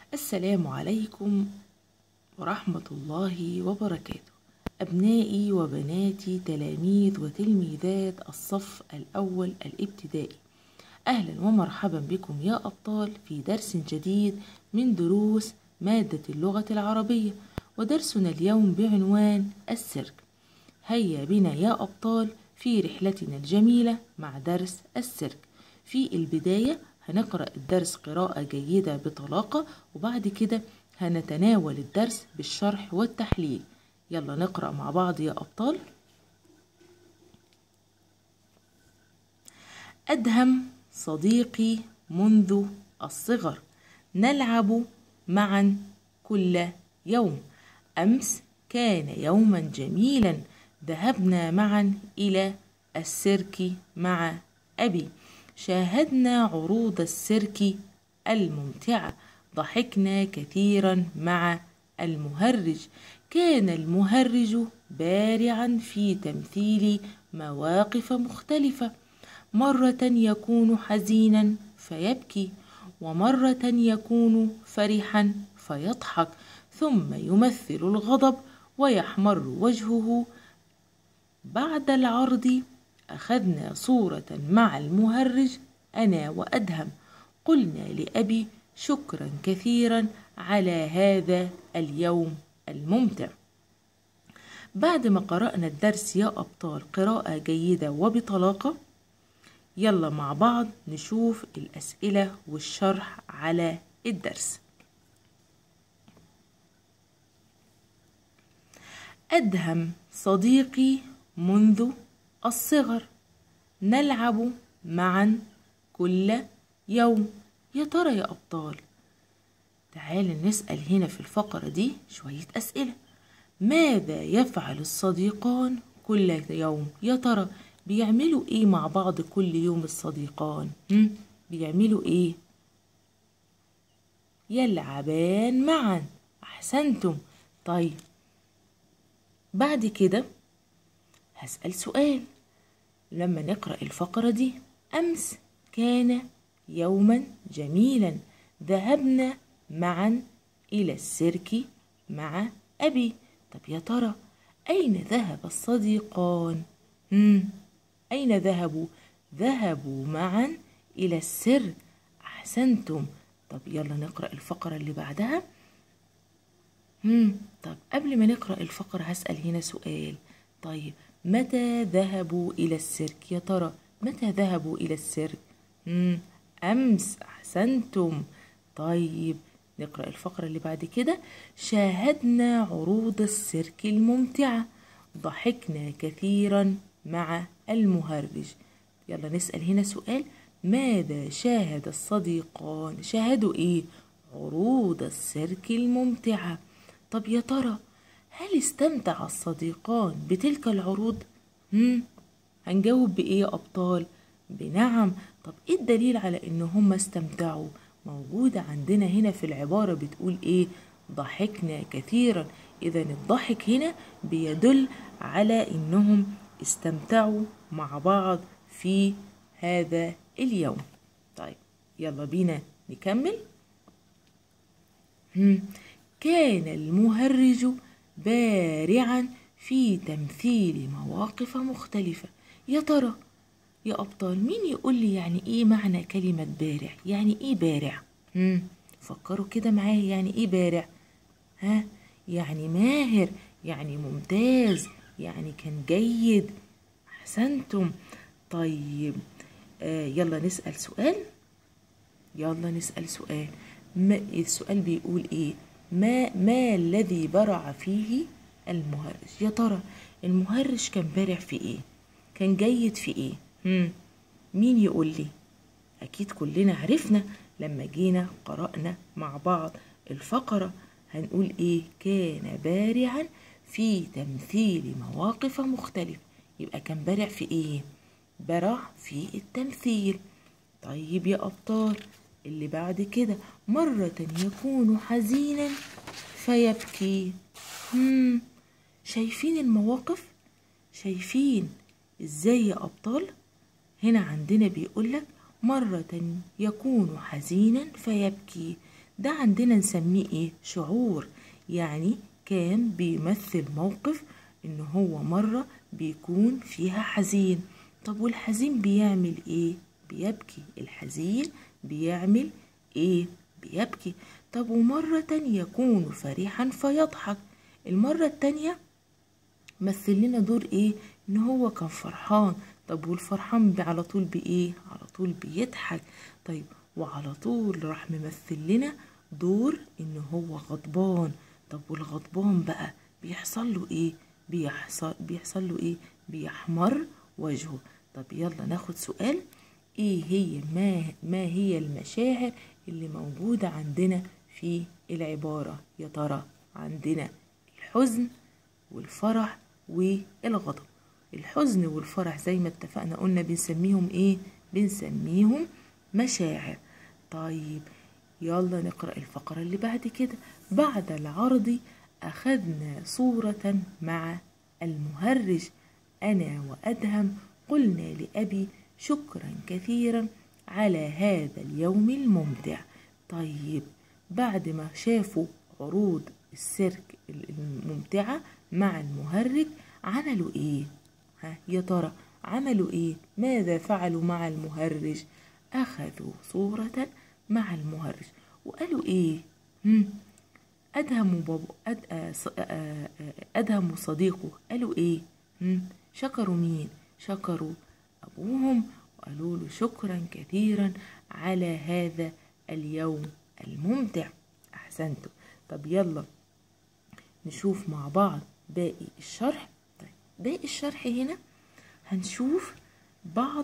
السلام عليكم ورحمة الله وبركاته أبنائي وبناتي تلاميذ وتلميذات الصف الأول الابتدائي أهلا ومرحبا بكم يا أبطال في درس جديد من دروس مادة اللغة العربية ودرسنا اليوم بعنوان السيرك هيا بنا يا أبطال في رحلتنا الجميلة مع درس السيرك في البداية هنقرأ الدرس قراءة جيدة بطلاقة وبعد كده هنتناول الدرس بالشرح والتحليل يلا نقرأ مع بعض يا أبطال أدهم صديقي منذ الصغر نلعب معا كل يوم أمس كان يوما جميلا ذهبنا معا إلى السيرك مع أبي شاهدنا عروض السيرك الممتعة ضحكنا كثيرا مع المهرج كان المهرج بارعا في تمثيل مواقف مختلفة مرة يكون حزينا فيبكي ومرة يكون فرحا فيضحك ثم يمثل الغضب ويحمر وجهه بعد العرض أخذنا صورة مع المهرج أنا وأدهم قلنا لأبي شكرا كثيرا على هذا اليوم الممتع بعد ما قرأنا الدرس يا أبطال قراءة جيدة وبطلاقة يلا مع بعض نشوف الأسئلة والشرح على الدرس أدهم صديقي منذ الصغر نلعب معا كل يوم يا ترى يا أبطال تعال نسأل هنا في الفقرة دي شوية أسئلة ماذا يفعل الصديقان كل يوم يا ترى بيعملوا ايه مع بعض كل يوم الصديقان هم؟ بيعملوا ايه يلعبان معا احسنتم طيب بعد كده هسأل سؤال لما نقرأ الفقرة دي أمس كان يوما جميلا ذهبنا معا إلى السيرك مع أبي طب يا ترى أين ذهب الصديقان؟ مم. أين ذهبوا؟ ذهبوا معا إلى السر أحسنتم طب يلا نقرأ الفقرة اللي بعدها مم. طب قبل ما نقرأ الفقرة هسأل هنا سؤال طيب متى ذهبوا إلى السيرك يا ترى متى ذهبوا إلى السيرك مم. أمس أحسنتم طيب نقرأ الفقرة اللي بعد كده شاهدنا عروض السيرك الممتعة ضحكنا كثيرا مع المهرج يلا نسأل هنا سؤال ماذا شاهد الصديقان شاهدوا ايه عروض السيرك الممتعة طب يا ترى هل استمتع الصديقان بتلك العروض هم؟ هنجاوب بايه يا ابطال بنعم طب ايه الدليل على ان هم استمتعوا موجودة عندنا هنا في العبارة بتقول ايه ضحكنا كثيرا اذا الضحك هنا بيدل على انهم استمتعوا مع بعض في هذا اليوم طيب يلا بينا نكمل هم. كان المهرج بارعا في تمثيل مواقف مختلفة يا ترى يا أبطال مين يقول لي يعني إيه معنى كلمة بارع يعني إيه بارع هم. فكروا كده معايا يعني إيه بارع ها يعني ماهر يعني ممتاز يعني كان جيد أحسنتم طيب آه يلا نسأل سؤال يلا نسأل سؤال ما السؤال بيقول إيه ما ما الذي برع فيه المهرج يا ترى المهرج كان بارع في إيه كان جيد في إيه هم. مين يقول لي أكيد كلنا عرفنا لما جينا قرأنا مع بعض الفقرة هنقول إيه كان بارعا في تمثيل مواقف مختلفة يبقى كان بارع في ايه برع في التمثيل طيب يا أبطال اللي بعد كده مرة يكون حزينا فيبكي هم شايفين المواقف شايفين ازاي يا أبطال هنا عندنا بيقولك مرة يكون حزينا فيبكي ده عندنا نسميه ايه شعور يعني كان بيمثل موقف ان هو مرة بيكون فيها حزين طب والحزين بيعمل ايه بيبكي الحزين بيعمل ايه بيبكي طب ومرة تانية يكون فرحا فيضحك المرة التانية مثل لنا دور ايه ان هو كان فرحان طب والفرحان على طول بايه على طول بيضحك طيب وعلى طول راح ممثل لنا دور ان هو غضبان طب والغضبان بقى بيحصل له ايه بيحصل بيحصل له ايه بيحمر وجهه طب يلا ناخد سؤال ايه هي ما ما هي المشاعر اللي موجودة عندنا في العبارة يا ترى عندنا الحزن والفرح والغضب الحزن والفرح زي ما اتفقنا قلنا بنسميهم ايه بنسميهم مشاعر طيب يلا نقرأ الفقرة اللي بعد كده بعد العرض أخذنا صورة مع المهرج أنا وأدهم قلنا لأبي شكرا كثيرا على هذا اليوم الممتع طيب بعد ما شافوا عروض السيرك الممتعة مع المهرج عملوا ايه ها يا ترى عملوا ايه ماذا فعلوا مع المهرج اخذوا صورة مع المهرج وقالوا ايه هم ادهموا بابا أد... ادهموا صديقه قالوا ايه هم شكروا مين شكروا ابوهم وقالوا له شكرا كثيرا على هذا اليوم الممتع احسنتم طب يلا نشوف مع بعض باقي الشرح طيب باقي الشرح هنا هنشوف بعض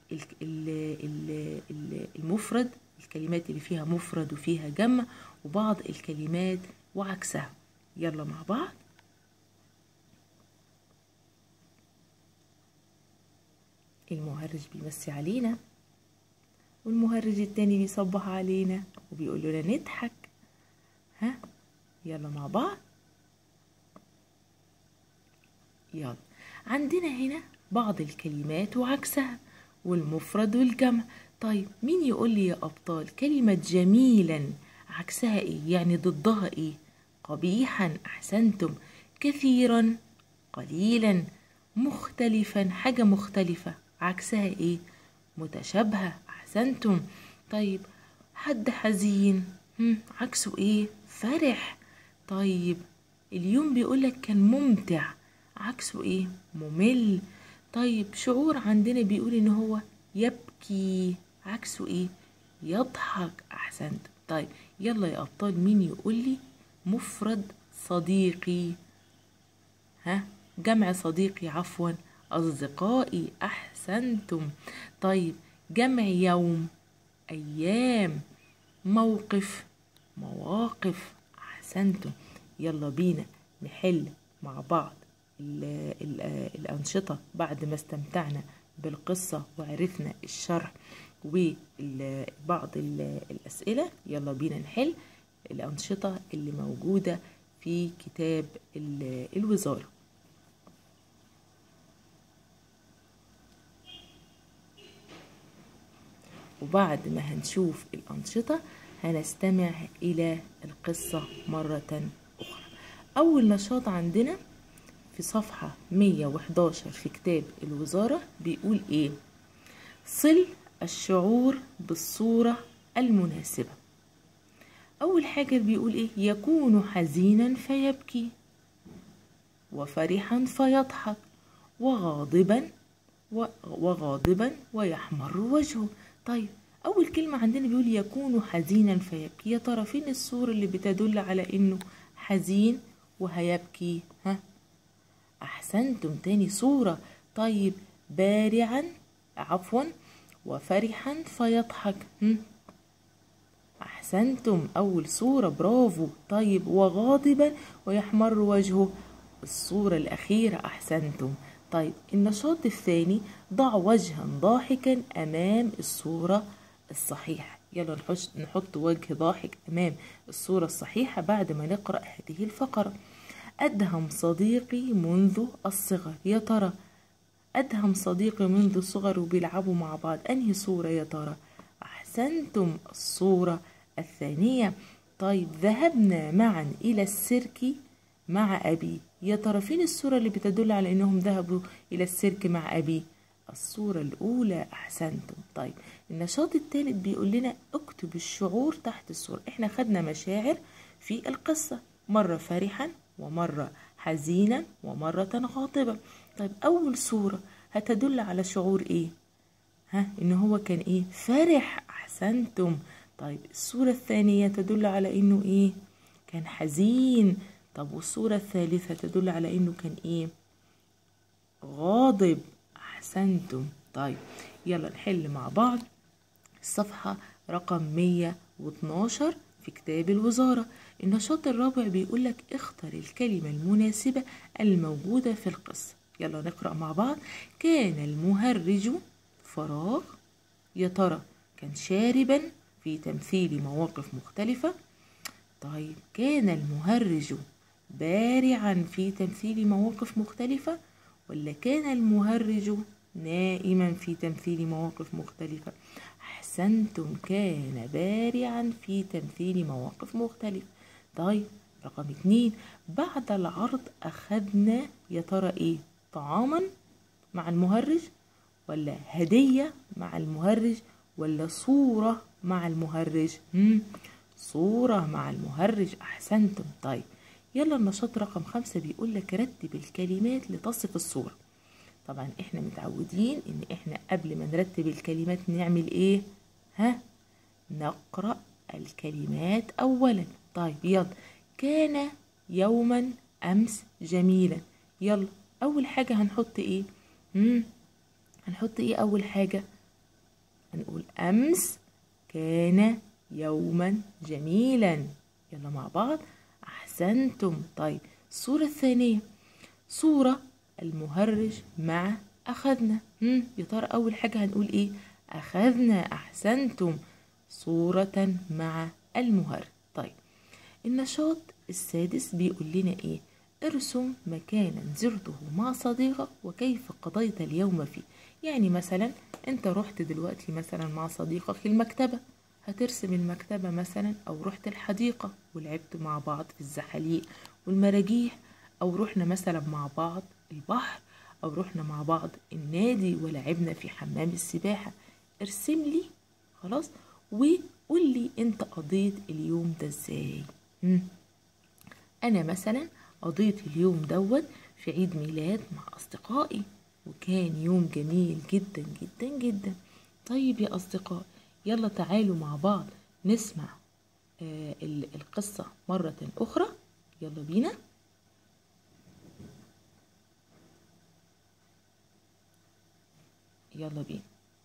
المفرد الكلمات اللي فيها مفرد وفيها جمع وبعض الكلمات وعكسها يلا مع بعض المهرج بيمسي علينا والمهرج التاني بيصبح علينا وبيقول لنا نضحك ها يلا مع بعض يلا عندنا هنا بعض الكلمات وعكسها والمفرد والجمع طيب مين يقول لي يا أبطال كلمة جميلا عكسها إيه يعني ضدها إيه قبيحا أحسنتم كثيرا قليلا مختلفا حاجة مختلفة عكسها إيه متشابهة أحسنتم طيب حد حزين هم عكسه إيه فرح طيب اليوم بيقولك كان ممتع عكسه ايه ممل طيب شعور عندنا بيقول ان هو يبكي عكسه ايه يضحك احسنت طيب يلا يا ابطال مين يقول لي مفرد صديقي ها جمع صديقي عفوا اصدقائي احسنتم طيب جمع يوم ايام موقف مواقف احسنتم يلا بينا نحل مع بعض ال ال الأنشطة بعد ما استمتعنا بالقصة وعرفنا الشرح وبعض الأسئلة يلا بينا نحل الأنشطة اللي موجودة في كتاب الوزارة وبعد ما هنشوف الأنشطة هنستمع إلى القصة مرة أخرى أول نشاط عندنا في صفحة 111 في كتاب الوزارة بيقول إيه صل الشعور بالصورة المناسبة أول حاجة بيقول إيه يكون حزينا فيبكي وفرحا فيضحك وغاضبا وغاضبا ويحمر وجهه طيب أول كلمة عندنا بيقول يكون حزينا فيبكي يا ترى فين الصورة اللي بتدل على إنه حزين وهيبكي ها أحسنتم تاني صورة طيب بارعا عفوا وفرحا فيضحك أحسنتم أول صورة برافو طيب وغاضبا ويحمر وجهه الصورة الأخيرة أحسنتم طيب النشاط الثاني ضع وجها ضاحكا أمام الصورة الصحيحة يلا نحط وجه ضاحك أمام الصورة الصحيحة بعد ما نقرأ هذه الفقرة أدهم صديقي منذ الصغر يا ترى أدهم صديقي منذ الصغر وبيلعبوا مع بعض أنهي صورة يا ترى أحسنتم الصورة الثانية طيب ذهبنا معا إلى السيرك مع أبي يا ترى فين الصورة اللي بتدل على إنهم ذهبوا إلى السيرك مع أبي الصورة الأولى أحسنتم طيب النشاط الثالث بيقول لنا اكتب الشعور تحت الصورة احنا خدنا مشاعر في القصة مرة فرحا ومرة حزينا ومرة غاضبا طيب أول صورة هتدل على شعور إيه ها إن هو كان إيه فرح أحسنتم طيب الصورة الثانية تدل على إنه إيه كان حزين طب والصورة الثالثة تدل على إنه كان إيه غاضب أحسنتم طيب يلا نحل مع بعض الصفحة رقم 112 في كتاب الوزارة النشاط الرابع بيقول لك اختر الكلمة المناسبة الموجودة في القصة يلا نقرأ مع بعض كان المهرج فراغ يا ترى كان شاربا في تمثيل مواقف مختلفة طيب كان المهرج بارعا في تمثيل مواقف مختلفة ولا كان المهرج نائما في تمثيل مواقف مختلفة أحسنتم كان بارعا في تمثيل مواقف مختلفة طيب رقم اتنين بعد العرض أخذنا يا ترى إيه طعاما مع المهرج ولا هدية مع المهرج ولا صورة مع المهرج مم. صورة مع المهرج أحسنتم طيب يلا النشاط رقم خمسة بيقول لك رتب الكلمات لتصف الصورة طبعا احنا متعودين ان احنا قبل ما نرتب الكلمات نعمل ايه ها نقرأ الكلمات اولا طيب يلا كان يوما امس جميلا يلا اول حاجة هنحط ايه مم. هنحط ايه اول حاجة هنقول امس كان يوما جميلا يلا مع بعض احسنتم طيب الصورة الثانية صورة المهرج مع أخذنا مم. يا ترى أول حاجة هنقول إيه أخذنا أحسنتم صورة مع المهرج طيب النشاط السادس بيقول لنا إيه ارسم مكانا زرته مع صديقك وكيف قضيت اليوم فيه يعني مثلا انت رحت دلوقتي مثلا مع صديقك المكتبة هترسم المكتبة مثلا أو رحت الحديقة ولعبت مع بعض في الزحاليق والمراجيح أو رحنا مثلا مع بعض البحر أو رحنا مع بعض النادي ولعبنا في حمام السباحة ارسم لي خلاص وقول لي انت قضيت اليوم ده ازاي مم. انا مثلا قضيت اليوم دوت في عيد ميلاد مع اصدقائي وكان يوم جميل جدا جدا جدا طيب يا اصدقاء يلا تعالوا مع بعض نسمع آه القصة مرة أخرى يلا بينا يلا بينا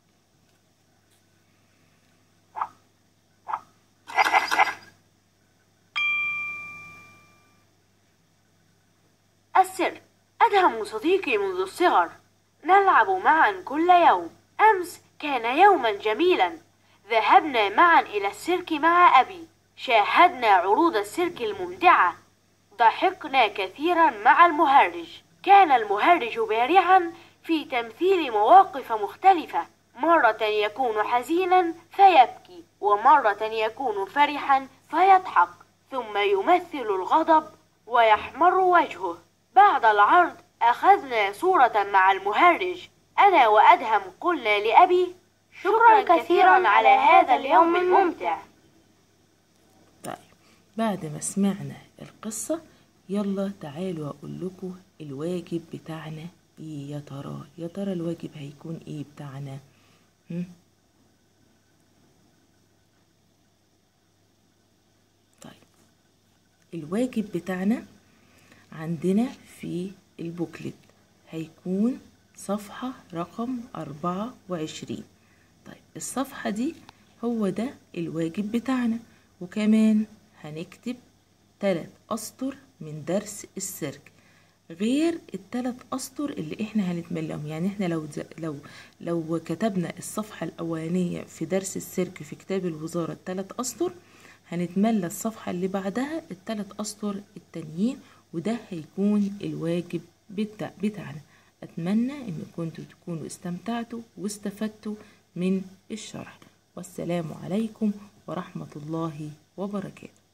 السر أدهم صديقي منذ الصغر نلعب معا كل يوم أمس كان يوما جميلا ذهبنا معا إلى السيرك مع أبي شاهدنا عروض السيرك الممتعة ضحكنا كثيرا مع المهرج كان المهرج بارعا في تمثيل مواقف مختلفة مرة يكون حزينا فيبكي ومرة يكون فرحا فيضحك ثم يمثل الغضب ويحمر وجهه بعد العرض أخذنا صورة مع المهرج أنا وأدهم قلنا لأبي شكرا كثيرا على هذا اليوم الممتع طيب بعد ما سمعنا القصة يلا تعالوا أقول لكم الواجب بتاعنا ايه يا ترى يا ترى الواجب هيكون ايه بتاعنا هم؟ طيب الواجب بتاعنا عندنا في البوكلت هيكون صفحة رقم أربعة وعشرين طيب الصفحة دي هو ده الواجب بتاعنا وكمان هنكتب تلات أسطر من درس السيرك غير التلات أسطر اللي احنا هنتملاهم يعني احنا لو لو لو كتبنا الصفحة الأولانية في درس السيرك في كتاب الوزارة التلات أسطر هنتملى الصفحة اللي بعدها التلات أسطر التانيين وده هيكون الواجب بتاع بتاعنا أتمنى إن كنتوا تكونوا استمتعتوا واستفدتوا من الشرح والسلام عليكم ورحمة الله وبركاته